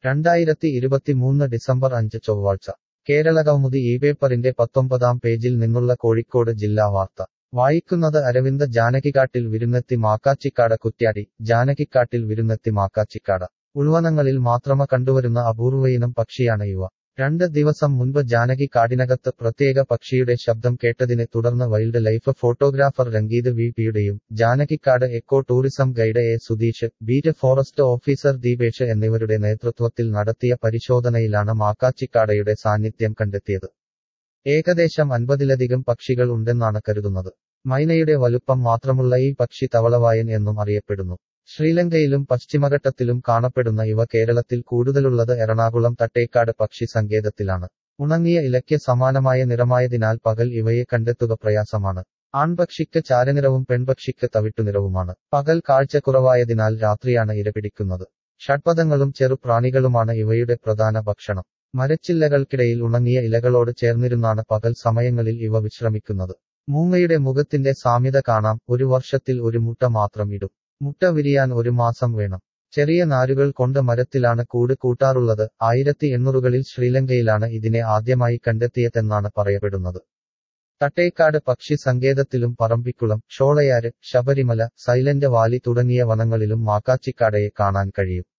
രണ്ടായിരത്തി ഇരുപത്തിമൂന്ന് ഡിസംബർ അഞ്ച് ചൊവ്വാഴ്ച കേരള കൗമുദി ഈ പേപ്പറിന്റെ പത്തൊമ്പതാം പേജിൽ നിന്നുള്ള കോഴിക്കോട് ജില്ലാ വാർത്ത വായിക്കുന്നത് അരവിന്ദ് ജാനകിക്കാട്ടിൽ വിരുന്നെത്തി മാക്കാച്ചിക്കാട് കുറ്റ്യാടി ജാനകിക്കാട്ടിൽ വിരുന്നെത്തി മാക്കാച്ചിക്കാട് ഉൾവനങ്ങളിൽ മാത്രമ കണ്ടുവരുന്ന അപൂർവയിനം പക്ഷിയാണ് ഇവ രണ്ട് ദിവസം മുൻപ് ജാനകി കാടിനകത്ത് പ്രത്യേക പക്ഷിയുടെ ശബ്ദം കേട്ടതിനെ തുടർന്ന് wildlife photographer Rangeeth V പിയുടെയും Janakikkad eco tourism guide A Sudheesh beat forest officer Deepesh എന്നിവരുടെ നേതൃത്വത്തിൽ നടത്തിയ പരിശോധനയിലാണ് മാക്കാച്ചിക്കാടയുടെ സാന്നിധ്യം കണ്ടെത്തിയത് ഏകദേശം അൻപതിലധികം പക്ഷികൾ ഉണ്ടെന്നാണ് കരുതുന്നത് മൈനയുടെ വലുപ്പം മാത്രമുള്ള ഈ പക്ഷി തവളവായൻ എന്നും അറിയപ്പെടുന്നു ശ്രീലങ്കയിലും പശ്ചിമഘട്ടത്തിലും കാണപ്പെടുന്ന ഇവ കേരളത്തിൽ കൂടുതലുള്ളത് എറണാകുളം തട്ടേക്കാട് പക്ഷി സങ്കേതത്തിലാണ് ഉണങ്ങിയ ഇലയ്ക്ക് സമാനമായ നിറമായതിനാൽ പകൽ ഇവയെ കണ്ടെത്തുക പ്രയാസമാണ് ആൺപക്ഷിക്ക് ചാരനിറവും പെൺപക്ഷിക്ക് തവിട്ടുനിറവുമാണ് പകൽ കാഴ്ചക്കുറവായതിനാൽ രാത്രിയാണ് ഇരപിടിക്കുന്നത് ഷഡ്പദങ്ങളും ചെറുപ്രാണികളുമാണ് ഇവയുടെ പ്രധാന ഭക്ഷണം മരച്ചില്ലകൾക്കിടയിൽ ഉണങ്ങിയ ഇലകളോട് ചേർന്നിരുന്നാണ് പകൽ സമയങ്ങളിൽ ഇവ വിശ്രമിക്കുന്നത് മൂങ്ങയുടെ മുഖത്തിന്റെ സാമ്യത കാണാം ഒരു വർഷത്തിൽ ഒരു മുട്ട മാത്രം ഇടും മുട്ട വിരിയാൻ ഒരു മാസം വേണം ചെറിയ നാരുകൾ കൊണ്ട് മരത്തിലാണ് കൂട് കൂട്ടാറുള്ളത് ആയിരത്തി എണ്ണൂറുകളിൽ ശ്രീലങ്കയിലാണ് ഇതിനെ ആദ്യമായി കണ്ടെത്തിയതെന്നാണ് പറയപ്പെടുന്നത് തട്ടേക്കാട് പക്ഷി സങ്കേതത്തിലും പറമ്പിക്കുളം ഷോളയാര് ശബരിമല സൈലന്റ് വാലി തുടങ്ങിയ വനങ്ങളിലും മാക്കാച്ചിക്കാടയെ കാണാൻ കഴിയും